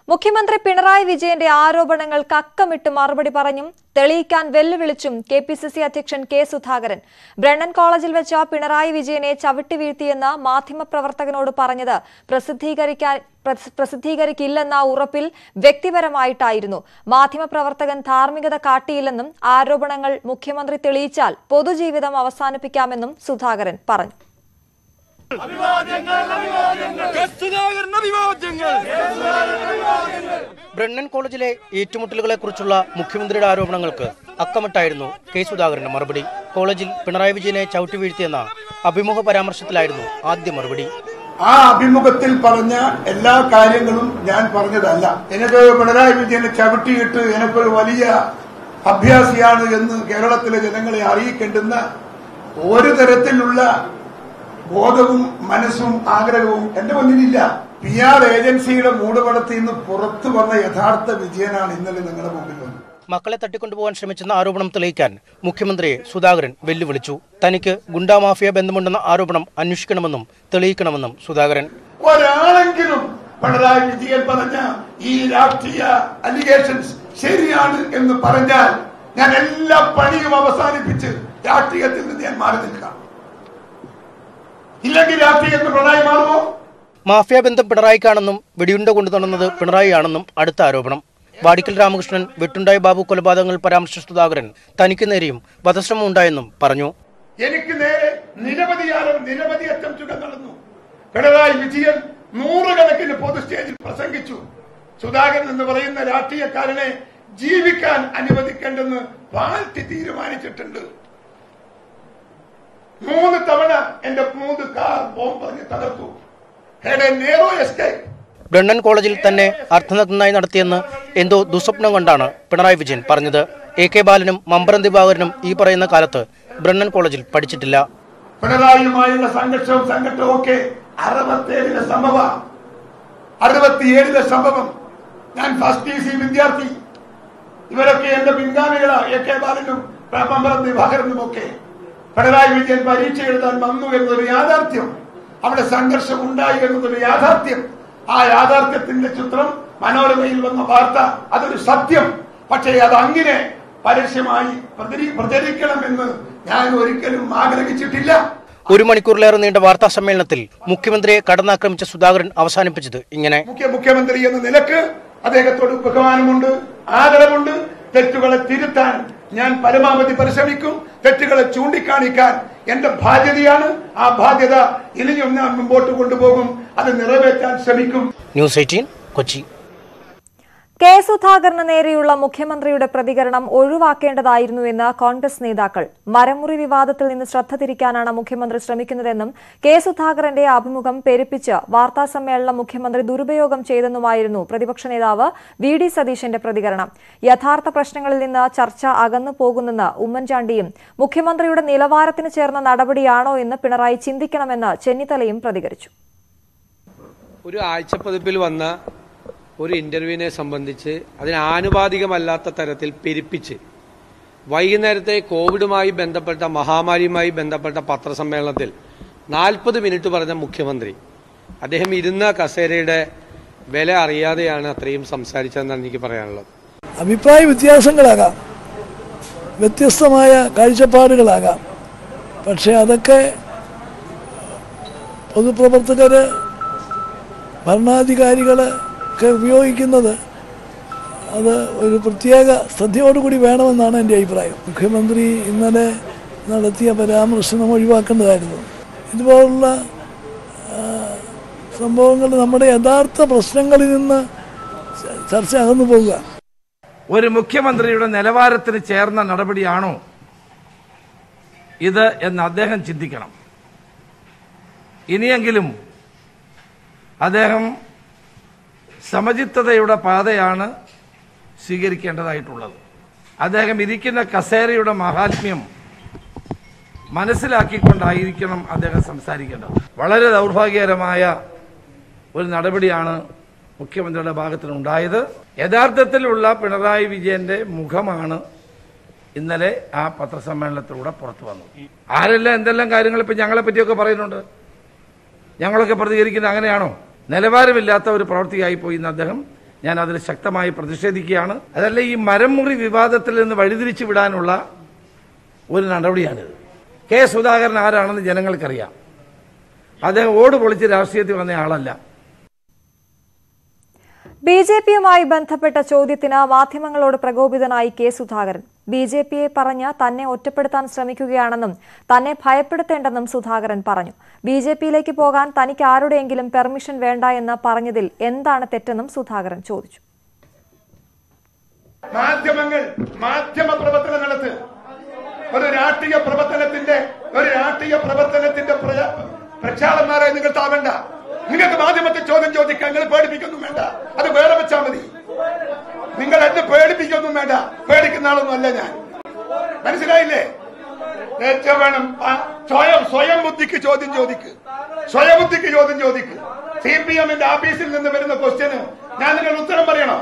മുഖ്യമന്ത്രി പിണറായി വിജയന്റെ ആരോപണങ്ങൾക്ക് അക്കമിട്ട് മറുപടി പറഞ്ഞും തെളിയിക്കാൻ വെല്ലുവിളിച്ചും കെ പി സി സി അധ്യക്ഷൻ കെ സുധാകരൻ ബ്രണ്ണൻ കോളേജിൽ വെച്ച് പിണറായി വിജയനെ ചവിട്ടി വീഴ്ത്തിയെന്ന് മാധ്യമപ്രവർത്തകനോട് പറഞ്ഞത് പ്രസിദ്ധീകരിക്കാൻ പ്രസ്- പ്രസിദ്ധീകരിക്കില്ലെന്ന ഉറപ്പിൽ വ്യക്തിപരമായിട്ടായിരുന്നു മാധ്യമപ്രവർത്തകൻ ധാർമ്മികത കാട്ടിയില്ലെന്നും ആരോപണങ്ങൾ മുഖ്യമന്ത്രി തെളിയിച്ചാൽ പൊതുജീവിതം അവസാനിപ്പിക്കാമെന്നും സുധാകരൻ പറഞ്ഞു സുധാകരൻ അഭിവാദ്യങ്ങൾ ബ്രണ്ണൻ കോളേജിലെ ഏറ്റുമുട്ടലുകളെക്കുറിച്ചുള്ള മുഖ്യമന്ത്രിയുടെ ആരോപണങ്ങൾക്ക് അക്കമിട്ടായിരുന്നു കെ സുധാകരന്റെ മറുപടി കോളേജിൽ പിണറായി വിജയനെ ചവിട്ടി വീഴ്ത്തിയെന്ന അഭിമുഖ പരാമർശത്തിലായിരുന്നു ആദ്യ മറുപടി ആ അഭിമുഖത്തിൽ പറഞ്ഞ എല്ലാ കാര്യങ്ങളും ഞാൻ പറഞ്ഞതല്ല എനിക്ക് പിണറായി വിജയനെ ചവിട്ടിയിട്ട് എനിക്കൊരു വലിയ അഭ്യാസിയാണ് എന്ന് കേരളത്തിലെ ജനങ്ങളെ അറിയിക്കേണ്ടുന്ന ഒരു തരത്തിലുള്ള ബോധവും മനസ്സും ആഗ്രഹവും എന്റെ മുന്നിലില്ല പി ആർ ഏജൻസിയുടെ മൂടുപടത്തിൽ നിന്ന് പുറത്തു വന്ന യഥാർത്ഥ വിജയനാണ് ഇന്നലെ നിങ്ങളുടെ മുമ്പിൽ വന്നത് മക്കളെ തട്ടിക്കൊണ്ടുപോകാൻ ശ്രമിച്ചെന്ന ആരോപണം തെളിയിക്കാൻ മുഖ്യമന്ത്രിയെ സുധാകരൻ വെല്ലുവിളിച്ചു തനിക്ക് ഗുണ്ടാ മാഫിയ ബന്ധമുണ്ടെന്ന ആരോപണം അന്വേഷിക്കണമെന്നും തെളിയിക്കണമെന്നും സുധാകരൻ ഒരാളെങ്കിലും പിണറായി വിജയൻ പറഞ്ഞ ഈ രാഷ്ട്രീയ അലിഗേഷൻസ് ശരിയാണ് എന്ന് പറഞ്ഞാൽ ഞാൻ എല്ലാ പണിയും അവസാനിപ്പിച്ച് രാഷ്ട്രീയത്തിൽ നിന്ന് ഞാൻ മാറി നിൽക്കാം ഇല്ലെങ്കിൽ രാഷ്ട്രീയത്തിൽ പിണറായി മാറുമോ മാഫിയ ബന്ധം പിണറായിക്കാണെന്നും വെടിയുണ്ട കൊണ്ടുതന്നത് പിണറായിയാണെന്നും അടുത്ത ആരോപണം വാടിക്കൽ രാമകൃഷ്ണൻ വെട്ടുണ്ടായി ബാബു കൊലപാതകങ്ങൾ പരാമർശിച്ച സുധാകരൻ തനിക്ക് നേരെയും വധശ്രമം ഉണ്ടായെന്നും പറഞ്ഞു എനിക്ക് നേരെ നിരവധി ആളുകൾ നിരവധി അറ്റംപ്റ്റുകൾ നടന്നു പിണറായി വിജയൻ നൂറുകണക്കിന് പൊതു സ്റ്റേജിൽ പ്രസംഗിച്ചു സുധാകരൻ എന്ന് പറയുന്ന രാഷ്ട്രീയക്കാരനെ ജീവിക്കാൻ അനുവദിക്കേണ്ടെന്ന് പാർട്ടി തീരുമാനിച്ചിട്ടുണ്ട് മൂന്ന് തവണ എന്റെ മൂന്ന് കാർ ബോംബ് പറഞ്ഞ് തകർത്തു had a narrow escape Brennan കോളേജിൽ തന്നെ അർത്ഥനഗ്നായി നടത്തിയെന്ന് എന്തോ ദുസ്വപ്നം കണ്ടാണ് പിണറായി വിജയൻ പറഞ്ഞത് എ കെ ബാലനും മമ്പറം ദിവാകരനും ഈ പറയുന്ന കാലത്ത് ബ്രണ്ണൻ കോളേജിൽ പഠിച്ചിട്ടില്ല പിണറായിയുമായുള്ള സംഘർഷവും സംഘട്ടവും ഒക്കെ അറുപത്തേഴിലെ സംഭവം അറുപത്തിയേഴിലെ സംഭവം ഞാൻ ഫസ്റ്റ് പി സി വിദ്യാർത്ഥി ഇവരൊക്കെ എന്റെ പിൻഗാമികളാ എ കെ ബാലനും പമ്പറം ദിവാകരനും ഒക്കെ പിണറായി വിജയൻ പരീക്ഷ എഴുതാൻ വന്നു എന്നൊരു യാഥാർത്ഥ്യം അവിടെ സംഘർഷം ഉണ്ടായി എന്നതൊരു യാഥാർത്ഥ്യം ആ യാഥാർത്ഥ്യത്തിന്റെ ചിത്രം മനോരമയിൽ വന്ന വാർത്ത അതൊരു സത്യം പക്ഷേ അത് അങ്ങനെ പരസ്യമായി പ്രചരി- പ്രചരിക്കണമെന്ന് ഞാൻ ഒരിക്കലും ആഗ്രഹിച്ചിട്ടില്ല ഒരു മണിക്കൂറിലേറെ നീണ്ട വാർത്താ സമ്മേളനത്തിൽ മുഖ്യമന്ത്രിയെ കടന്നാക്രമിച്ച സുധാകരൻ അവസാനിപ്പിച്ചത് ഇങ്ങനെ മുഖ്യ മുഖ്യമന്ത്രി എന്ന നിലക്ക് അദ്ദേഹത്തോട് ബഹുമാനമുണ്ട് ആദരവുണ്ട് തെറ്റുകളെ തിരുത്താൻ ഞാൻ പരമാവധി പരിശ്രമിക്കും തെറ്റുകളെ ചൂണ്ടിക്കാണിക്കാൻ എന്റെ ബാധ്യതയാണ് ആ ബാധ്യത ഇനിയും ഞാൻ മുമ്പോട്ട് കൊണ്ടുപോകും അത് നിറവേറ്റാൻ ശ്രമിക്കും ന്യൂസ് എയ്റ്റീൻ കൊച്ചി കെ സുധാകരന് നേരെയുള്ള മുഖ്യമന്ത്രിയുടെ പ്രതികരണം ഒഴിവാക്കേണ്ടതായിരുന്നുവെന്ന് കോൺഗ്രസ് നേതാക്കൾ മരമുറി വിവാദത്തിൽ നിന്ന് ശ്രദ്ധ തിരിക്കാനാണ് മുഖ്യമന്ത്രി ശ്രമിക്കുന്നതെന്നും കെ സുധാകരന്റെ അഭിമുഖം പെരുപ്പിച്ച് വാർത്താസമ്മേളനം മുഖ്യമന്ത്രി ദുരുപയോഗം ചെയ്തെന്നുമായിരുന്നു പ്രതിപക്ഷ നേതാവ് വി ഡി സതീശന്റെ പ്രതികരണം യഥാർത്ഥ പ്രശ്നങ്ങളിൽ നിന്ന് ചർച്ച അകന്നു പോകുന്നെന്ന് ഉമ്മൻചാണ്ടിയും മുഖ്യമന്ത്രിയുടെ നിലവാരത്തിന് ചേർന്ന നടപടിയാണോ എന്ന് പിണറായി ചിന്തിക്കണമെന്ന് ചെന്നിത്തലയും പ്രതികരിച്ചു ഒരു ആഴ്ചപ്പതിപ്പിൽ വന്ന ഒരു ഇന്റർവ്യൂവിനെ സംബന്ധിച്ച് അതിന് ആനുപാതികമല്ലാത്ത തരത്തിൽ പെരുപ്പിച്ച് വൈകുന്നേരത്തെ കോവിഡുമായി ബന്ധപ്പെട്ട മഹാമാരിയുമായി ബന്ധപ്പെട്ട പത്രസമ്മേളനത്തിൽ നാൽപ്പത് മിനിറ്റ് പറഞ്ഞ മുഖ്യമന്ത്രി അദ്ദേഹം ഇരുന്ന കസേരയുടെ വില അറിയാതെയാണ് അത്രയും സംസാരിച്ചതെന്നാണ് എനിക്ക് പറയാനുള്ളത് അഭിപ്രായ വ്യത്യാസങ്ങളാകാം വ്യത്യസ്തമായ കാഴ്ചപ്പാടുകളാകാം പക്ഷേ അതൊക്കെ പൊതുപ്രവർത്തകർ ഭരണാധികാരികളൊക്കെ ഉപയോഗിക്കുന്നത് അത് ഒരു പ്രത്യേക ശ്രദ്ധയോടുകൂടി വേണമെന്നാണ് എൻ്റെ അഭിപ്രായം മുഖ്യമന്ത്രി ഇന്നലെ നടത്തിയ പരാമർശനം ഒഴിവാക്കേണ്ടതായിരുന്നു ഇതുപോലുള്ള ആ, സംഭവങ്ങൾ നമ്മുടെ യഥാർത്ഥ പ്രശ്നങ്ങളിൽ നിന്ന് ച- ചർച്ച അകന്നു പോവുക ഒരു മുഖ്യമന്ത്രിയുടെ നിലവാരത്തിന് ചേർന്ന നടപടിയാണോ ഇത് എന്ന് അദ്ദേഹം ചിന്തിക്കണം ഇനിയെങ്കിലും അദ്ദേഹം സമചിത്തതയുടെ പാതയാണ് സ്വീകരിക്കേണ്ടതായിട്ടുള്ളത് അദ്ദേഹം ഇരിക്കുന്ന കസേരയുടെ മഹാത്മ്യം മനസ്സിലാക്കിക്കൊണ്ടായിരിക്കണം അദ്ദേഹം സംസാരിക്കേണ്ടത് വളരെ ദൗർഭാഗ്യകരമായ ഒരു നടപടിയാണ് മുഖ്യമന്ത്രിയുടെ ഭാഗത്തുനിന്നുണ്ടായത് യഥാർത്ഥത്തിലുള്ള പിണറായി വിജയന്റെ മുഖമാണ് ഇന്നലെ ആ പത്രസമ്മേളനത്തിലൂടെ പുറത്തു വന്നു ആരെല്ലാം എന്തെല്ലാം കാര്യങ്ങൾ ഇപ്പം ഞങ്ങളെ പറ്റിയൊക്കെ പറയുന്നുണ്ട് ഞങ്ങളൊക്കെ പ്രതികരിക്കുന്നത് അങ്ങനെയാണോ നിലവാരമില്ലാത്ത ഒരു പ്രവൃത്തിയായി പോയി എന്ന് അദ്ദേഹം ഞാൻ അതിൽ ശക്തമായി പ്രതിഷേധിക്കുകയാണ് അതല്ല ഈ മരം മുറി വിവാദത്തിൽ നിന്ന് വഴിതിരിച്ചു വിടാനുള്ള ഒരു നടപടിയാണിത് കെ സുധാകരൻ ആരാണെന്ന് ജനങ്ങൾക്കറിയാം അദ്ദേഹം ഓട് പൊളിച്ച് രാഷ്ട്രീയത്തിൽ വന്ന ആളല്ല ബി ജെ പിയുമായി ബന്ധപ്പെട്ട ചോദ്യത്തിന് മാധ്യമങ്ങളോട് പ്രകോപിതനായി കെ സുധാകരൻ ബി ജെ പിയെ പറഞ്ഞ് തന്നെ ഒറ്റപ്പെടുത്താൻ ശ്രമിക്കുകയാണെന്നും തന്നെ ഭയപ്പെടുത്തേണ്ടെന്നും സുധാകരൻ പറഞ്ഞു ബി ജെ പിയിലേക്ക് പോകാൻ തനിക്ക് ആരുടെയെങ്കിലും പെർമിഷൻ വേണ്ട എന്ന് പറഞ്ഞതിൽ എന്താണ് തെറ്റെന്നും സുധാകരൻ ചോദിച്ചു മാധ്യമങ്ങൾ മാധ്യമ പ്രവർത്തനം നടത്ത് ഒരു രാഷ്ട്രീയ പ്രവർത്തനത്തിന്റെ ഒരു രാഷ്ട്രീയ പ്രവർത്തനത്തിന്റെ പ്രച- പ്രക്ഷാളന്മാരെ നിങ്ങൾ താവണ്ട നിങ്ങൾക്ക് മാധ്യമത്തെ ചോദ്യം ചോദിക്കാൻ നിങ്ങൾ പേടിപ്പിക്കൊന്നും വേണ്ട അത് വേറെ വെച്ചാൽ മതി നിങ്ങൾ എന്നെ പേടിപ്പിക്കൊന്നും വേണ്ട പേടിക്കുന്ന ആളൊന്നും അല്ല ഞാൻ മനസ്സിലായില്ലേ ഏറ്റവും വേണം ആ, സ്വയം സ്വയം ബുദ്ധിക്ക് ചോദ്യം ചോദിക്ക് സ്വയം ബുദ്ധിക്ക് ചോദ്യം ചോദിക്ക് സി പി എമ്മിന്റെ ഓഫീസിൽ നിന്ന് വരുന്ന ക്വസ്റ്റ്യന് ഞാൻ നിങ്ങൾ ഉത്തരം പറയണോ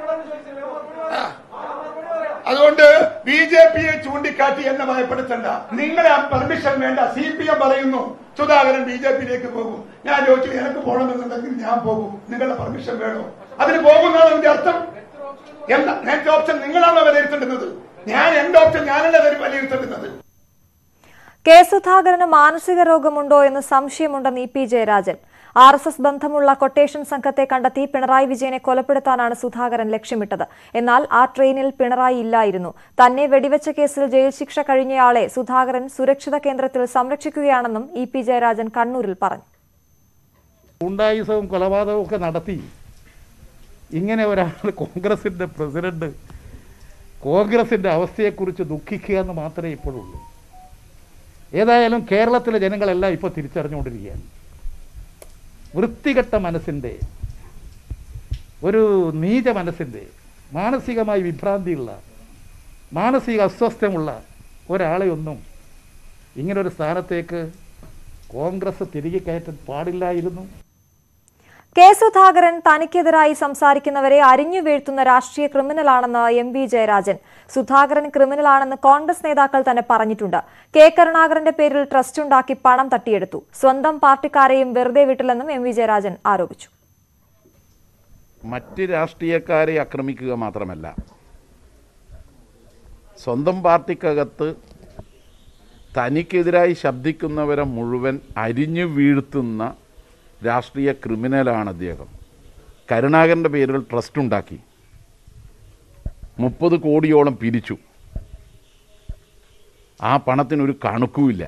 അതുകൊണ്ട് ബി ജെ പിയെ ചൂണ്ടിക്കാട്ടി എന്നെ ഭയപ്പെടുത്തണ്ട നിങ്ങളെ പെർമിഷൻ വേണ്ട സി പി എം പറയുന്നു സുധാകരൻ ബി ജെ പിയിലേക്ക് പോകും ഞാൻ ചോദിച്ചു എനിക്ക് പോകണമെന്നുണ്ടെങ്കിൽ ഞാൻ പോകും നിങ്ങളുടെ പെർമിഷൻ വേണോ അതിന് പോകുന്നതാണ് അതിന്റെ അർത്ഥം എന്താ നെറ്റ് ഓപ്ഷൻ നിങ്ങളാണോ വിലയിരുത്തേണ്ടുന്നത് ഞാൻ എന്റെ ഓപ്ഷൻ ഞാനല്ലേ വരി- വിലയിരുത്തേണ്ടുന്നത് കെ സുധാകരന് മാനസിക രോഗമുണ്ടോ എന്ന് സംശയമുണ്ടെന്ന് E P Jayarajan R S S ബന്ധമുള്ള കൊട്ടേഷൻ സംഘത്തെ കണ്ടെത്തി പിണറായി വിജയനെ കൊലപ്പെടുത്താനാണ് സുധാകരൻ ലക്ഷ്യമിട്ടത് എന്നാൽ ആ ട്രെയിനിൽ പിണറായി ഇല്ലായിരുന്നു തന്നെ വെടിവെച്ച കേസിൽ ജയിൽ ശിക്ഷ കഴിഞ്ഞയാളെ സുധാകരൻ സുരക്ഷിത കേന്ദ്രത്തിൽ സംരക്ഷിക്കുകയാണെന്നും ഇ പി ജയരാജൻ കണ്ണൂരിൽ പറഞ്ഞു ഗുണ്ടായുസവും കൊലപാതകവും ഒക്കെ നടത്തി ഇങ്ങനെ ഒരാൾ കോൺഗ്രസിൻ്റെ പ്രസിഡന്റ് കോൺഗ്രസിൻ്റെ അവസ്ഥയെക്കുറിച്ച് ദുഃഖിക്കുക എന്ന് മാത്രമേ ഇപ്പോഴുള്ളൂ ഏതായാലും കേരളത്തിലെ ജനങ്ങളെല്ലാം ഇപ്പോൾ തിരിച്ചറിഞ്ഞുകൊണ്ടിരിക്കുകയാണ് വൃത്തികെട്ട മനസ്സിൻ്റെ ഒരു നീച മനസ്സിൻ്റെ മാനസികമായി വിഭ്രാന്തിയുള്ള മാനസിക അസ്വസ്ഥമുള്ള ഒരാളെയൊന്നും ഇങ്ങനൊരു സ്ഥാനത്തേക്ക് കോൺഗ്രസ് തിരികെ കയറ്റാൻ പാടില്ലായിരുന്നു കെ സുധാകരൻ തനിക്കെതിരായി സംസാരിക്കുന്നവരെ അരിഞ്ഞു വീഴ്ത്തുന്ന രാഷ്ട്രീയ ക്രിമിനലാണെന്ന് എം വി ജയരാജൻ സുധാകരൻ ക്രിമിനലാണെന്ന് കോൺഗ്രസ് നേതാക്കൾ തന്നെ പറഞ്ഞിട്ടുണ്ട് കെ കരുണാകരന്റെ പേരിൽ ട്രസ്റ്റ് ഉണ്ടാക്കി പണം തട്ടിയെടുത്തു സ്വന്തം പാർട്ടിക്കാരെയും വെറുതെ വിട്ടില്ലെന്നും എം വി ജയരാജൻ ആരോപിച്ചു മറ്റ് രാഷ്ട്രീയക്കാരെ ആക്രമിക്കുക മാത്രമല്ല സ്വന്തം പാർട്ടിക്കകത്ത് തനിക്കെതിരായി ശബ്ദിക്കുന്നവരെ മുഴുവൻ അരിഞ്ഞു വീഴ്ത്തുന്ന രാഷ്ട്രീയ ക്രിമിനലാണ് അദ്ദേഹം കരുണാകരൻ്റെ പേരിൽ ട്രസ്റ്റ് ഉണ്ടാക്കി മുപ്പത് കോടിയോളം പിരിച്ചു ആ പണത്തിനൊരു കണക്കുമില്ല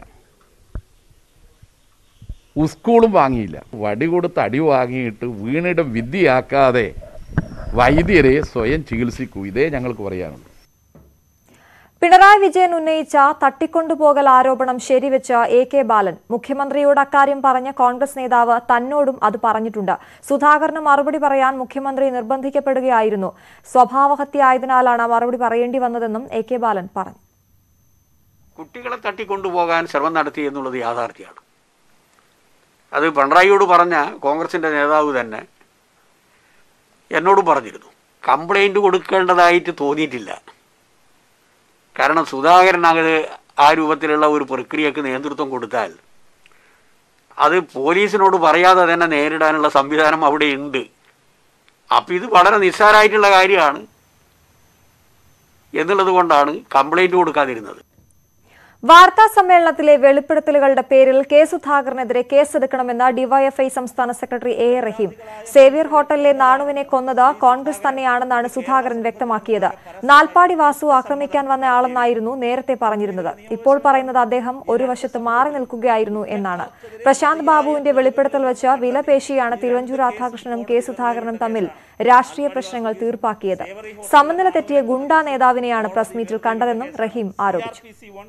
സ്കൂളും വാങ്ങിയില്ല വടി കൊടുത്ത് അടി വാങ്ങിയിട്ട് വീണിടം വിദ്യയാക്കാതെ വൈദ്യരെ സ്വയം ചികിത്സിക്കൂ ഇതേ ഞങ്ങൾക്ക് പറയാനുള്ളൂ പിണറായി വിജയൻ ഉന്നയിച്ച തട്ടിക്കൊണ്ടുപോകൽ ആരോപണം ശരിവെച്ച എ കെ ബാലൻ മുഖ്യമന്ത്രിയോട് അക്കാര്യം പറഞ്ഞ കോൺഗ്രസ് നേതാവ് തന്നോടും അത് പറഞ്ഞിട്ടുണ്ട് സുധാകരന് മറുപടി പറയാൻ മുഖ്യമന്ത്രി നിർബന്ധിക്കപ്പെടുകയായിരുന്നു സ്വഭാവഹത്യായതിനാലാണ് മറുപടി പറയേണ്ടി വന്നതെന്നും എ കെ ബാലൻ പറഞ്ഞു കുട്ടികളെ തട്ടിക്കൊണ്ടുപോകാൻ ശ്രമം നടത്തി എന്നുള്ളത് യാഥാർത്ഥ്യമാണ് അത് പിണറായിയോട് പറഞ്ഞ കോൺഗ്രസിൻ്റെ നേതാവ് തന്നെ എന്നോടും പറഞ്ഞിരുന്നു കംപ്ലൈൻറ്റ് കൊടുക്കേണ്ടതായിട്ട് തോന്നിയിട്ടില്ല കാരണം സുധാകരൻ അത് ആ രൂപത്തിലുള്ള ഒരു പ്രക്രിയക്ക് നേതൃത്വം കൊടുത്താൽ അത് പോലീസിനോട് പറയാതെ തന്നെ നേരിടാനുള്ള സംവിധാനം അവിടെ ഉണ്ട് അപ്പം ഇത് വളരെ നിസ്സാരമായിട്ടുള്ള കാര്യമാണ് എന്നുള്ളത് കൊണ്ടാണ് കംപ്ലൈൻറ്റ് കൊടുക്കാതിരുന്നത് വാർത്താ സമ്മേളനത്തിലെ വെളിപ്പെടുത്തലുകളുടെ പേരിൽ കെ സുധാകരനെതിരെ കേസെടുക്കണമെന്ന് ഡിവൈഎഫ്ഐ സംസ്ഥാന secretary A A Rahim Xavier ഹോട്ടലിലെ നാണുവിനെ കൊന്നത് കോൺഗ്രസ് തന്നെയാണെന്നാണ് സുധാകരൻ വ്യക്തമാക്കിയത് നാൽപ്പാടി വാസു ആക്രമിക്കാൻ വന്ന ആളെന്നായിരുന്നു നേരത്തെ പറഞ്ഞിരുന്നത് ഇപ്പോൾ പറയുന്നത് അദ്ദേഹം ഒരു വശത്ത് മാറി നിൽക്കുകയായിരുന്നു എന്നാണ് പ്രശാന്ത് ബാബുവിന്റെ വെളിപ്പെടുത്തൽ വെച്ച് വിലപേശിയാണ് തിരുവഞ്ചൂർ രാധാകൃഷ്ണനും കെ സുധാകരനും തമ്മിൽ രാഷ്ട്രീയ പ്രശ്നങ്ങൾ തീർപ്പാക്കിയത് സമനില തെറ്റിയ ഗുണ്ടാ നേതാവിനെയാണ് പ്രസ് മീറ്റിൽ കണ്ടതെന്നും റഹീം ആരോപിച്ചു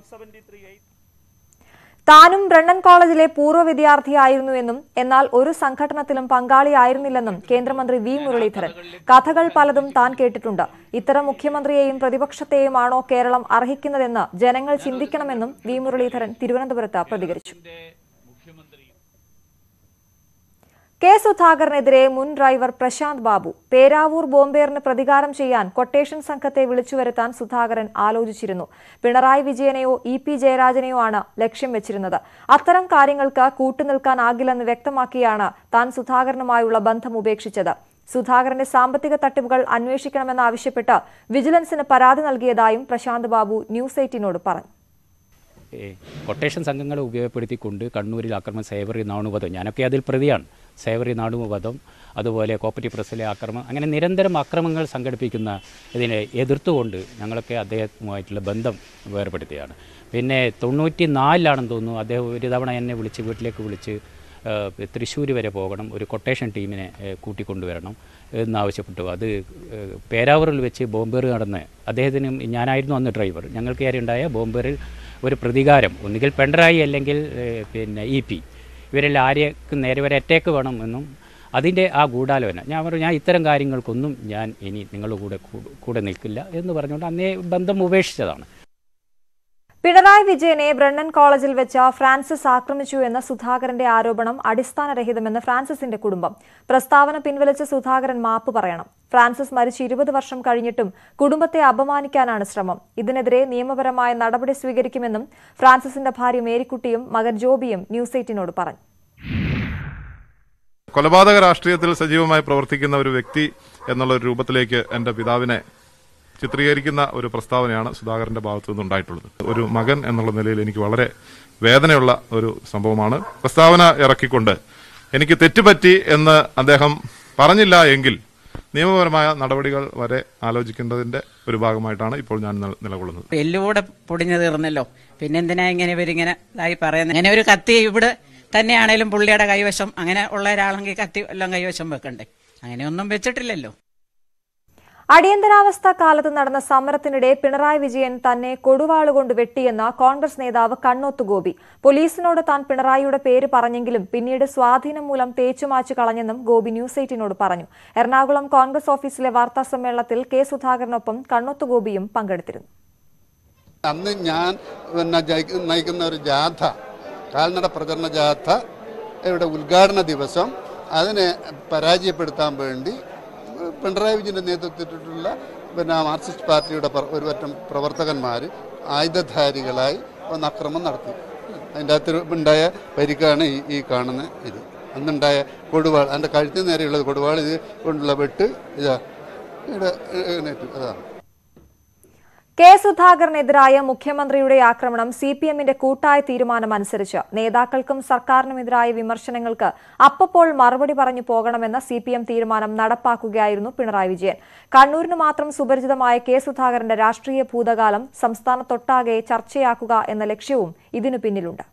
താനും ബ്രണ്ണൻ കോളേജിലെ പൂർവ്വ വിദ്യാർത്ഥിയായിരുന്നുവെന്നും എന്നാൽ ഒരു സംഘടനത്തിലും പങ്കാളിയായിരുന്നില്ലെന്നും കേന്ദ്രമന്ത്രി വി മുരളീധരൻ കഥകൾ പലതും താൻ കേട്ടിട്ടുണ്ട് ഇത്തരം മുഖ്യമന്ത്രിയെയും പ്രതിപക്ഷത്തെയുമാണോ കേരളം അർഹിക്കുന്നതെന്ന് ജനങ്ങൾ ചിന്തിക്കണമെന്നും വി മുരളീധരൻ തിരുവനന്തപുരത്ത് പ്രതികരിച്ചു കെ സുധാകരനെതിരെ മുൻ ഡ്രൈവർ പ്രശാന്ത് ബാബു പേരാവൂർ ബോംബേറിന് പ്രതികാരം ചെയ്യാൻ കൊട്ടേഷൻ സംഘത്തെ വിളിച്ചുവരുത്താൻ സുധാകരൻ ആലോചിച്ചിരുന്നു പിണറായി വിജയനെയോ ഇ പി ജയരാജനെയോ ആണ് ലക്ഷ്യം വെച്ചിരുന്നത് അത്തരം കാര്യങ്ങൾക്ക് കൂട്ടുനിൽക്കാനാകില്ലെന്ന് വ്യക്തമാക്കിയാണ് താൻ സുധാകരനുമായുള്ള ബന്ധം ഉപേക്ഷിച്ചത് സുധാകരന്റെ സാമ്പത്തിക തട്ടിപ്പുകൾ അന്വേഷിക്കണമെന്നാവശ്യപ്പെട്ട് വിജിലൻസിന് പരാതി നൽകിയതായും പ്രശാന്ത് ബാബു ന്യൂസ് എയ്റ്റീനോട് പറഞ്ഞു ഏ, കൊട്ടേഷൻ സംഘങ്ങളെ ഉപയോഗപ്പെടുത്തിക്കൊണ്ട് കണ്ണൂരിൽ ആക്രമണം സേവറി നാണുവധം ഞാനൊക്കെ അതിൽ പ്രതിയാണ് സേവറി നാണുവധം അതുപോലെ കോപ്പറേറ്റീവ് പ്രസ്സിലെ ആക്രമണം അങ്ങനെ നിരന്തരം അക്രമങ്ങൾ സംഘടിപ്പിക്കുന്ന ഇതിനെ എതിർത്തുകൊണ്ട് ഞങ്ങളൊക്കെ അദ്ദേഹവുമായിട്ടുള്ള ബന്ധം വേർപെടുത്തുകയാണ് പിന്നെ തൊണ്ണൂറ്റി നാലിലാണെന്ന് തോന്നുന്നു അദ്ദേഹം ഒരു തവണ എന്നെ വിളിച്ച് വീട്ടിലേക്ക് വിളിച്ച് ഏഹ്, തൃശ്ശൂർ വരെ പോകണം ഒരു കൊട്ടേഷൻ ടീമിനെ ഏഹ്, കൂട്ടിക്കൊണ്ടുവരണം എന്നാവശ്യപ്പെട്ടു അത് ഏഹ്, പേരാവൂരിൽ വെച്ച് ബോംബേറ് നടന്ന് അദ്ദേഹത്തിന് ഞാനായിരുന്നു അന്ന് ഡ്രൈവർ ഞങ്ങൾക്ക് ഉണ്ടായ ബോംബേറിൽ ഒരു പ്രതികാരം ഒന്നുകിൽ പെൺഡറായി അല്ലെങ്കിൽ ഏഹ്, പിന്നെ ഇ പി ഇവരെല്ലാം ആരെയൊക്കെ നേരെ വരെ അറ്റാക്ക് വേണം എന്നും അതിൻ്റെ ആ ഗൂഢാലോചന ഞാൻ പറഞ്ഞു ഞാൻ ഇത്തരം കാര്യങ്ങൾക്കൊന്നും ഞാൻ ഇനി നിങ്ങളുടെ കൂടെ കൂ- കൂടെ നിൽക്കില്ല എന്ന് പറഞ്ഞുകൊണ്ട് അന്നേ ബന്ധം ഉപേക്ഷിച്ചതാണ് പിണറായി വിജയനെ ബ്രണ്ണൻ കോളേജിൽ വെച്ച് ഫ്രാൻസിസ് ആക്രമിച്ചു എന്ന സുധാകരന്റെ ആരോപണം അടിസ്ഥാനരഹിതമെന്ന് ഫ്രാൻസിസിന്റെ കുടുംബം പ്രസ്താവന പിൻവലിച്ച സുധാകരൻ മാപ്പ് പറയണം ഫ്രാൻസിസ് മരിച്ച് ഇരുപത് വർഷം കഴിഞ്ഞിട്ടും കുടുംബത്തെ അപമാനിക്കാനാണ് ശ്രമം ഇതിനെതിരെ നിയമപരമായ നടപടി സ്വീകരിക്കുമെന്നും ഫ്രാൻസിസിന്റെ ഭാര്യ മേരിക്കുട്ടിയും മകൻ ജോബിയും ന്യൂസ് എയ്റ്റിനോട് പറഞ്ഞു കൊലപാതക രാഷ്ട്രീയത്തിൽ സജീവമായി പ്രവർത്തിക്കുന്ന ഒരു വ്യക്തി എന്നുള്ള ഒരു രൂപത്തിലേക്ക് എന്റെ പിതാവിനെ ചിത്രീകരിക്കുന്ന ഒരു പ്രസ്താവനയാണ് സുധാകരന്റെ ഭാഗത്തു നിന്നുണ്ടായിട്ടുള്ളത് ഒരു മകൻ എന്നുള്ള നിലയിൽ എനിക്ക് വളരെ വേദനയുള്ള ഒരു സംഭവമാണ് പ്രസ്താവന ഇറക്കിക്കൊണ്ട് എനിക്ക് തെറ്റുപറ്റി എന്ന് അദ്ദേഹം പറഞ്ഞില്ല എങ്കിൽ നിയമപരമായ നടപടികൾ വരെ ആലോചിക്കേണ്ടതിന്റെ ഒരു ഭാഗമായിട്ടാണ് ഇപ്പോൾ ഞാൻ നില- നിലകൊള്ളുന്നത് എല്ലുകൂടെ പൊടിഞ്ഞു തീർന്നല്ലോ പിന്നെന്തിനാ ഇങ്ങനെ ഇവരിങ്ങനെ ഇതായി പറയുന്നത് ഇങ്ങനെ ഒരു കത്തി ഇവിടെ തന്നെയാണേലും പുള്ളിയുടെ കൈവശം അങ്ങനെ ഉള്ള ഒരാളെങ്കിൽ കത്തി എല്ലാം കൈവശം വെക്കണ്ടേ അങ്ങനെയൊന്നും വെച്ചിട്ടില്ലല്ലോ അടിയന്തരാവസ്ഥ കാലത്ത് നടന്ന സമരത്തിനിടെ പിണറായി വിജയൻ തന്നെ കൊടുവാളുകൊണ്ട് വെട്ടിയെന്ന കോൺഗ്രസ് നേതാവ് കണ്ണോത്ത് ഗോപി പോലീസിനോട് താൻ പിണറായിയുടെ പേര് പറഞ്ഞെങ്കിലും പിന്നീട് സ്വാധീനം മൂലം തേച്ചുമാച്ചു കളഞ്ഞെന്നും ഗോപി ന്യൂസ് എയ്റ്റിനോട് പറഞ്ഞു എറണാകുളം കോൺഗ്രസ് ഓഫീസിലെ വാർത്താ സമ്മേളനത്തിൽ കെ സുധാകരനൊപ്പം കണ്ണോത്ത് ഗോപിയും പങ്കെടുത്തിരുന്നു അന്ന് ഞാൻ പിന്നെ ജയിക്ക- നയിക്കുന്ന ഒരു ജാഥ കാൽനട പ്രചരണ ജാഥ ഇവിടെ ഉദ്ഘാടന ദിവസം അതിനെ പരാജയപ്പെടുത്താൻ വേണ്ടി പിണറായി വിജയൻ്റെ നേതൃത്വത്തിലുള്ള പിന്നെ മാർക്സിസ്റ്റ് പാർട്ടിയുടെ പ്ര- ഒരു പറ്റം പ്രവർത്തകന്മാർ ആയുധധാരികളായി ഒന്ന് അക്രമം നടത്തി അതിൻ്റെ അകത്ത് ഉണ്ടായ പരിക്കാണ് ഈ ഈ കാണുന്ന ഇത് അന്നുണ്ടായ കൊടുവാൾ അതിൻ്റെ കഴുത്തിന് നേരെയുള്ളത് കൊടുവാൾ ഇത് കൊണ്ടുള്ള വെട്ട് ഇതാ ഇവിടെ എഴുന്നേറ്റു അതാണ് കെ സുധാകരനെതിരായ മുഖ്യമന്ത്രിയുടെ ആക്രമണം സി പി എമ്മിന്റെ കൂട്ടായ തീരുമാനമനുസരിച്ച് നേതാക്കൾക്കും സർക്കാരിനുമെതിരായ വിമർശനങ്ങൾക്ക് അപ്പപ്പോൾ മറുപടി പറഞ്ഞു പോകണമെന്ന സി പി എം തീരുമാനം നടപ്പാക്കുകയായിരുന്നു പിണറായി വിജയൻ കണ്ണൂരിന് മാത്രം സുപരിചിതമായ കെ സുധാകരന്റെ രാഷ്ട്രീയ ഭൂതകാലം സംസ്ഥാനത്തൊട്ടാകെ ചർച്ചയാക്കുക എന്ന ലക്ഷ്യവും ഇതിനു പിന്നിലുണ്ട്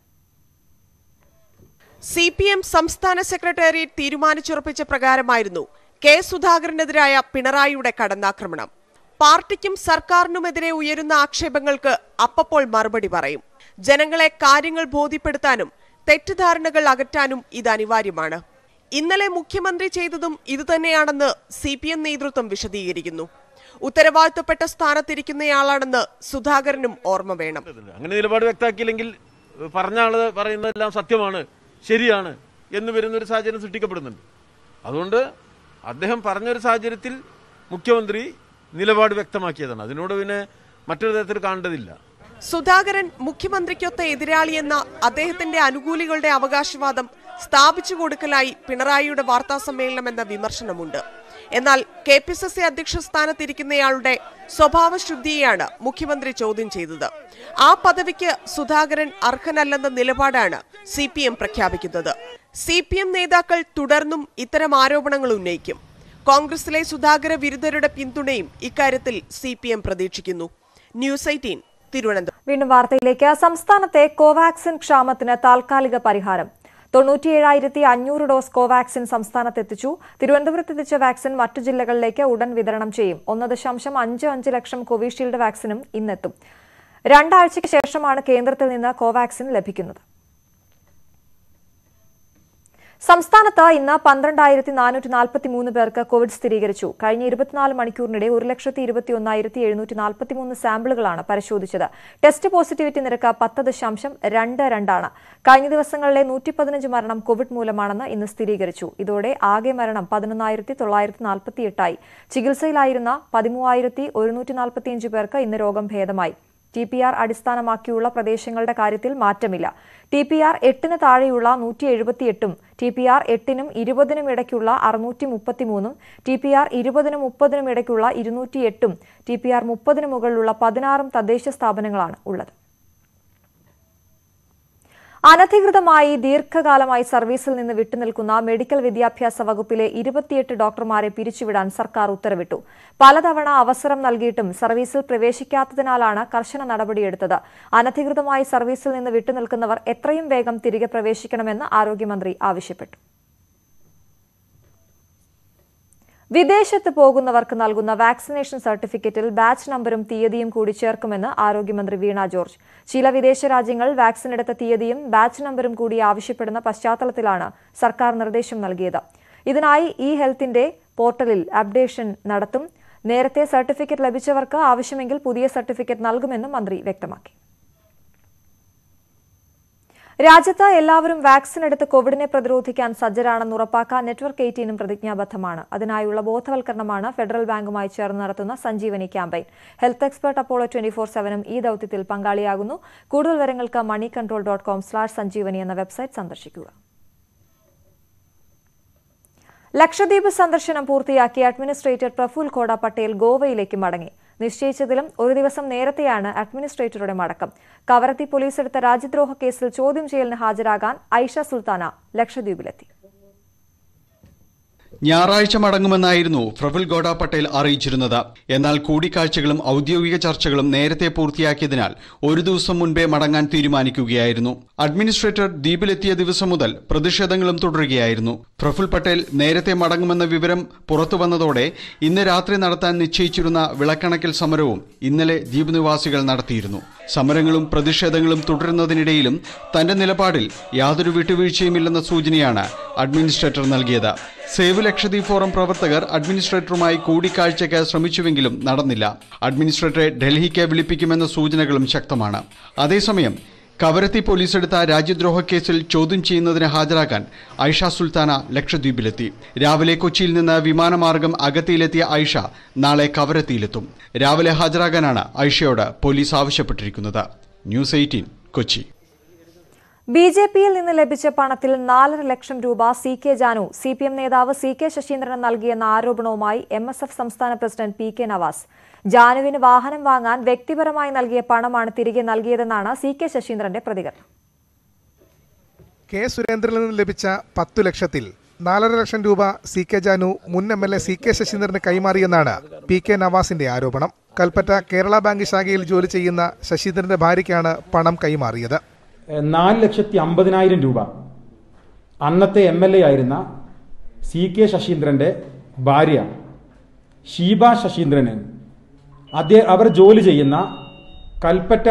സി പി എം സംസ്ഥാന സെക്രട്ടേറിയറ്റ് തീരുമാനിച്ചുറപ്പിച്ച പ്രകാരമായിരുന്നു കെ സുധാകരനെതിരായ പിണറായിയുടെ കടന്നാക്രമണം പാർട്ടിക്കും സർക്കാരിനുമെതിരെ ഉയരുന്ന ആക്ഷേപങ്ങൾക്ക് അപ്പപ്പോൾ മറുപടി പറയും ജനങ്ങളെ കാര്യങ്ങൾ ബോധ്യപ്പെടുത്താനും തെറ്റിദ്ധാരണകൾ അകറ്റാനും ഇത് അനിവാര്യമാണ് ഇന്നലെ മുഖ്യമന്ത്രി ചെയ്തതും ഇതുതന്നെയാണെന്ന് സി പി എം നേതൃത്വം വിശദീകരിക്കുന്നു ഉത്തരവാദിത്തപ്പെട്ട സ്ഥാനത്തിരിക്കുന്നയാളാണെന്ന് സുധാകരനും ഓർമ്മ വേണം അങ്ങനെ നിലപാട് വ്യക്തമാക്കിയില്ലെങ്കിൽ ഏഹ്, പറഞ്ഞ ആള് പറയുന്നതെല്ലാം സത്യമാണ് ശരിയാണ് എന്ന് വരുന്നൊരു സാഹചര്യം സൃഷ്ടിക്കപ്പെടുന്നുണ്ട് അതുകൊണ്ട് അദ്ദേഹം പറഞ്ഞൊരു സാഹചര്യത്തിൽ മുഖ്യമന്ത്രി നിലപാട് വ്യക്തമാക്കിയതാണ് അതിനോട് പിന്നെ മറ്റൊരു തരത്തിൽ കാണേണ്ടതില്ല സുധാകരൻ മുഖ്യമന്ത്രിക്കൊത്ത എതിരാളിയെന്ന അദ്ദേഹത്തിന്റെ അനുകൂലികളുടെ അവകാശവാദം സ്ഥാപിച്ചു കൊടുക്കലായി പിണറായിയുടെ വാർത്താ സമ്മേളനം എന്ന വിമർശനമുണ്ട് എന്നാൽ കെ പി സി സി അധ്യക്ഷ സ്ഥാനത്തിരിക്കുന്നയാളുടെ സ്വഭാവശുദ്ധിയെയാണ് മുഖ്യമന്ത്രി ചോദ്യം ചെയ്തത് ആ പദവിക്ക് സുധാകരൻ അർഹനല്ലെന്ന നിലപാടാണ് സി പി എം പ്രഖ്യാപിക്കുന്നത് സി പി എം നേതാക്കൾ തുടർന്നും ഇത്തരം ആരോപണങ്ങൾ ഉന്നയിക്കും കോൺഗ്രസിലെ സുധാകര വിരുദ്ധരുടെ പിന്തുണയും ഇക്കാര്യത്തിൽ സി പി എം പ്രതീക്ഷിക്കുന്നു ന്യൂസ് എയ്റ്റീൻ തിരുവനന്തപുരം വീണ്ടും വാർത്തയിലേക്ക് സംസ്ഥാനത്തെ കോവാക്സിൻ ക്ഷാമത്തിന് താൽക്കാലിക പരിഹാരം തൊണ്ണൂറ്റിയേഴായിരത്തി അഞ്ഞൂറ് ഡോസ് കോവാക്സിൻ സംസ്ഥാനത്തെത്തിച്ചു തിരുവനന്തപുരത്ത് എത്തിച്ച വാക്സിൻ മറ്റു ജില്ലകളിലേക്ക് ഉടൻ വിതരണം ചെയ്യും ഒന്ന് ദശാംശം അഞ്ച് അഞ്ച് ലക്ഷം കോവിഷീൽഡ് വാക്സിനും ഇന്നെത്തും രണ്ടാഴ്ചയ്ക്ക് ശേഷമാണ് കേന്ദ്രത്തിൽ നിന്ന് കോവാക്സിൻ ലഭിക്കുന്നത് സംസ്ഥാനത്ത് ഇന്ന് പന്ത്രണ്ടായിരത്തി നാനൂറ്റി നാൽപ്പത്തി മൂന്ന് പേർക്ക് കോവിഡ് സ്ഥിരീകരിച്ചു കഴിഞ്ഞ ഇരുപത്തിനാല് മണിക്കൂറിനിടെ ഒരു ലക്ഷത്തി ഇരുപത്തി ഒന്നായിരത്തി എഴുന്നൂറ്റി നാൽപ്പത്തി മൂന്ന് സാമ്പിളുകളാണ് പരിശോധിച്ചത് ടെസ്റ്റ് പോസിറ്റിവിറ്റി നിരക്ക് പത്ത് ദശാംശം രണ്ട് രണ്ടാണ് കഴിഞ്ഞ ദിവസങ്ങളിലെ നൂറ്റി പതിനഞ്ച് മരണം കോവിഡ് മൂലമാണെന്ന് ഇന്ന് സ്ഥിരീകരിച്ചു ഇതോടെ ആകെ മരണം പതിനൊന്നായിരത്തി തൊള്ളായിരത്തി നാൽപ്പത്തി എട്ടായി ചികിത്സയിലായിരുന്ന പതിമൂവായിരത്തി ഒരുന്നൂറ്റി നാൽപ്പത്തിയഞ്ച് പേർക്ക് ഇന്ന് രോഗം ഭേദമായി ടി പി ആർ അടിസ്ഥാനമാക്കിയുള്ള പ്രദേശങ്ങളുടെ കാര്യത്തിൽ മാറ്റമില്ല ടി പി ആർ എട്ടിന് താഴെയുള്ള നൂറ്റി എഴുപത്തിയെട്ടും ടി പി ആർ എട്ടിനും ഇരുപതിനും ഇടയ്ക്കുള്ള അറുന്നൂറ്റി മുപ്പത്തിമൂന്നും ടി പി ആർ ഇരുപതിനും മുപ്പതിനും ഇടയ്ക്കുള്ള ഇരുന്നൂറ്റി എട്ടും ടി പി ആർ മുപ്പതിന് മുകളിലുള്ള പതിനാറും തദ്ദേശ സ്ഥാപനങ്ങളാണ് ഉള്ളത് അനധികൃതമായി ദീർഘകാലമായി സർവീസിൽ നിന്ന് വിട്ടുനിൽക്കുന്ന മെഡിക്കൽ വിദ്യാഭ്യാസ വകുപ്പിലെ ഇരുപത്തിയെട്ട് ഡോക്ടർമാരെ പിരിച്ചുവിടാൻ സർക്കാർ ഉത്തരവിട്ടു പലതവണ അവസരം നൽകിയിട്ടും സർവീസിൽ പ്രവേശിക്കാത്തതിനാലാണ് കർശന നടപടിയെടുത്തത് അനധികൃതമായി സർവീസിൽ നിന്ന് വിട്ടുനിൽക്കുന്നവർ എത്രയും വേഗം തിരികെ പ്രവേശിക്കണമെന്ന് ആരോഗ്യമന്ത്രി ആവശ്യപ്പെട്ടു വിദേശത്ത് പോകുന്നവർക്ക് നൽകുന്ന വാക്സിനേഷൻ സർട്ടിഫിക്കറ്റിൽ ബാച്ച് നമ്പരും തീയതിയും കൂടി ചേർക്കുമെന്ന് ആരോഗ്യമന്ത്രി വീണ ജോർജ് ചില വിദേശ രാജ്യങ്ങൾ വാക്സിൻ എടുത്ത തീയതിയും ബാച്ച് നമ്പരും കൂടി ആവശ്യപ്പെടുന്ന പശ്ചാത്തലത്തിലാണ് സർക്കാർ നിർദ്ദേശം നൽകിയത് ഇതിനായി ഇ ഹെൽത്തിന്റെ പോർട്ടലിൽ അപ്ഡേഷൻ നടത്തും നേരത്തെ സർട്ടിഫിക്കറ്റ് ലഭിച്ചവർക്ക് ആവശ്യമെങ്കിൽ പുതിയ സർട്ടിഫിക്കറ്റ് നൽകുമെന്നും മന്ത്രി വ്യക്തമാക്കി രാജ്യത്ത് എല്ലാവരും വാക്സിൻ എടുത്ത് കോവിഡിനെ പ്രതിരോധിക്കാൻ സജ്ജരാണെന്ന് ഉറപ്പാക്കാൻ നെറ്റ്വർക്ക് എയ്റ്റീനും പ്രതിജ്ഞാബദ്ധമാണ് അതിനായുള്ള ബോധവൽക്കരണമാണ് ഫെഡറൽ ബാങ്കുമായി ചേർന്ന് നടത്തുന്ന Sanjeevani campaign health expert Apollo twenty four സെവനും ഈ ദൌത്യത്തിൽ പങ്കാളിയാകുന്നു കൂടുതൽ വിവരങ്ങൾക്ക് money control dot com slash Sanjeevani എന്ന വെബ്സൈറ്റ് സന്ദർശിക്കുക ലക്ഷദ്വീപ് സന്ദർശനം പൂർത്തിയാക്കി അഡ്മിനിസ്ട്രേറ്റർ പ്രഫുൽ ഖോഡ പട്ടേൽ ഗോവയിലേക്ക് മടങ്ങി നിശ്ചയിച്ചതിലും ഒരു ദിവസം നേരത്തെയാണ് അഡ്മിനിസ്ട്രേറ്ററുടെ മടക്കം കവരത്തി പോലീസ് എടുത്ത രാജ്യദ്രോഹ കേസിൽ ചോദ്യം ചെയ്യലിന് ഹാജരാകാൻ ഐഷ സുൽത്താന ലക്ഷദ്വീപിലെത്തി ഞായറാഴ്ച മടങ്ങുമെന്നായിരുന്നു പ്രഫുൽ ഗോഡ പട്ടേൽ അറിയിച്ചിരുന്നത് എന്നാൽ കൂടിക്കാഴ്ചകളും ഔദ്യോഗിക ചർച്ചകളും നേരത്തെ പൂർത്തിയാക്കിയതിനാൽ ഒരു ദിവസം മുൻപേ മടങ്ങാൻ തീരുമാനിക്കുകയായിരുന്നു അഡ്മിനിസ്ട്രേറ്റർ ദ്വീപിലെത്തിയ ദിവസം മുതൽ പ്രതിഷേധങ്ങളും തുടരുകയായിരുന്നു പ്രഫുൽ പട്ടേൽ നേരത്തെ മടങ്ങുമെന്ന വിവരം പുറത്തു വന്നതോടെ ഇന്ന് രാത്രി നടത്താൻ നിശ്ചയിച്ചിരുന്ന വിളക്കണക്കൽ സമരവും ഇന്നലെ ദ്വീപ് നിവാസികൾ നടത്തിയിരുന്നു സമരങ്ങളും പ്രതിഷേധങ്ങളും തുടരുന്നതിനിടയിലും തന്റെ നിലപാടിൽ യാതൊരു വിട്ടുവീഴ്ചയുമില്ലെന്ന സൂചനയാണ് അഡ്മിനിസ്ട്രേറ്റർ നൽകിയത് സേവ് ലക്ഷദ്വീപ് ഫോറം പ്രവർത്തകർ അഡ്മിനിസ്ട്രേറ്ററുമായി കൂടിക്കാഴ്ചയ്ക്ക് ശ്രമിച്ചുവെങ്കിലും നടന്നില്ല അഡ്മിനിസ്ട്രേറ്ററെ ഡൽഹിക്ക് വിളിപ്പിക്കുമെന്ന സൂചനകളും ശക്തമാണ് അതേസമയം കവരത്തി പോലീസ് എടുത്ത രാജ്യദ്രോഹ കേസിൽ ചോദ്യം ചെയ്യുന്നതിന് ഹാജരാക്കാൻ ഐഷ സുൽത്താന ലക്ഷദ്വീപിലെത്തി രാവിലെ കൊച്ചിയിൽ നിന്ന് വിമാനമാർഗം അഗത്തിയിലെത്തിയ ഐഷ നാളെ കവരത്തിയിലെത്തും രാവിലെ ഹാജരാകാനാണ് ഐഷയോട് പോലീസ് ആവശ്യപ്പെട്ടിരിക്കുന്നത് news eighteen Kochi B J പിയിൽ നിന്ന് ലഭിച്ച പണത്തിൽ നാലര ലക്ഷം രൂപ C K Janu C P M നേതാവ് സി കെ ശശീന്ദ്രൻ നൽകിയെന്ന ആരോപണവുമായി എം എസ് എഫ് സംസ്ഥാന പ്രസിഡന്റ് പി കെ നവാസ് ജാനുവിന് വാഹനം വാങ്ങാൻ വ്യക്തിപരമായി നൽകിയ പണമാണ് തിരികെ നൽകിയതെന്നാണ് സി കെ ശശീന്ദ്രന്റെ പ്രതികരണം കെ സുരേന്ദ്രനിൽ നിന്ന് ലഭിച്ച പത്തു ലക്ഷത്തിൽ നാലര ലക്ഷം രൂപ സി കെ ജാനു മുൻ M L A C K ശശീന്ദ്രന് കൈമാറിയെന്നാണ് പി കെ നവാസിന്റെ ആരോപണം കൽപ്പറ്റ കേരള ബാങ്ക് ശാഖയിൽ ജോലി ചെയ്യുന്ന ശശീന്ദ്രന്റെ ഭാര്യയ്ക്കാണ് പണം കൈമാറിയത് നാല് ലക്ഷത്തി അമ്പതിനായിരം രൂപ അന്നത്തെ എം എൽ എ ആയിരുന്ന സി കെ ശശീന്ദ്രൻ്റെ ഭാര്യ ഷീബ ശശീന്ദ്രന് അദ്ദേഹം അവർ ജോലി ചെയ്യുന്ന കൽപ്പറ്റ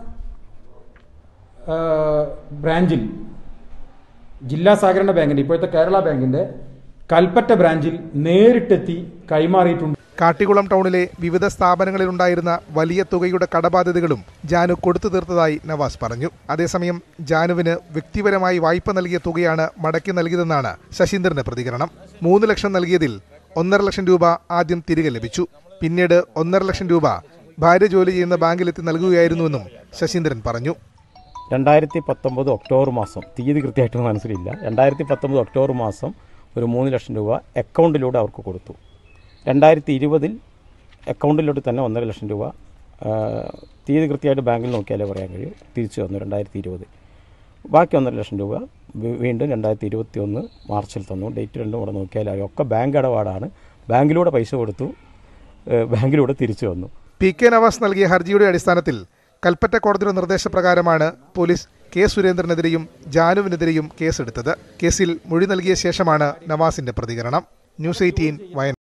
ആ, ബ്രാഞ്ചിൽ ജില്ലാ സഹകരണ ബാങ്കിൻ്റെ ഇപ്പോഴത്തെ കേരള ബാങ്കിൻ്റെ കൽപ്പറ്റ ബ്രാഞ്ചിൽ നേരിട്ടെത്തി കൈമാറിയിട്ടുണ്ട് കാട്ടിക്കുളം ടൗണിലെ വിവിധ സ്ഥാപനങ്ങളിലുണ്ടായിരുന്ന വലിയ തുകയുടെ കടബാധ്യതകളും ജാനു കൊടുത്തു തീർത്തതായി നവാസ് പറഞ്ഞു അതേസമയം ജാനുവിന് വ്യക്തിപരമായി വായ്പ നൽകിയ തുകയാണ് മടക്കി നൽകിയതെന്നാണ് ശശീന്ദ്രന്റെ പ്രതികരണം മൂന്ന് ലക്ഷം നൽകിയതിൽ ഒന്നര ലക്ഷം രൂപ ആദ്യം തിരികെ ലഭിച്ചു പിന്നീട് ഒന്നര ലക്ഷം രൂപ ഭാര്യ ജോലി ചെയ്യുന്ന ബാങ്കിലെത്തി നൽകുകയായിരുന്നുവെന്നും ശശീന്ദ്രൻ പറഞ്ഞു രണ്ടായിരത്തി പത്തൊമ്പത് ഒക്ടോബർ മാസം തീയതി കൃത്യമായിട്ട് മനസ്സിലില്ല രണ്ടായിരത്തി പത്തൊമ്പത് ഒക്ടോബർ മാസം ഒരു മൂന്ന് ലക്ഷം രൂപ അക്കൗണ്ടിലൂടെ അവർക്ക് കൊടുത്തു രണ്ടായിരത്തി ഇരുപതിൽ അക്കൗണ്ടിലൂടെ തന്നെ ഒന്നര ലക്ഷം രൂപ ആ, തീയതി കൃത്യമായിട്ട് ബാങ്കിൽ നോക്കിയാലേ പറയാൻ കഴിയൂ തിരിച്ചു തന്നു രണ്ടായിരത്തി ഇരുപത് ബാക്കി ഒന്നര ലക്ഷം രൂപ വീ- വീണ്ടും രണ്ടായിരത്തി ഇരുപത്തി ഒന്ന് മാർച്ചിൽ തന്നു ഡേറ്റ് രണ്ടും കൂടെ നോക്കിയാൽ ഒക്കെ ബാങ്ക് ഇടപാടാണ് ബാങ്കിലൂടെ പൈസ കൊടുത്തു ഏ, ബാങ്കിലൂടെ തിരിച്ചു വന്നു പി കെ നവാസ് നൽകിയ ഹർജിയുടെ അടിസ്ഥാനത്തിൽ കൽപ്പറ്റ കോടതിയുടെ നിർദ്ദേശപ്രകാരമാണ് പോലീസ് കെ സുരേന്ദ്രനെതിരെയും ജാനുവിനെതിരെയും കേസെടുത്തത് കേസിൽ മൊഴി നൽകിയ ശേഷമാണ് നവാസിന്റെ പ്രതികരണം ന്യൂസ് എയ്റ്റീൻ വയനാട്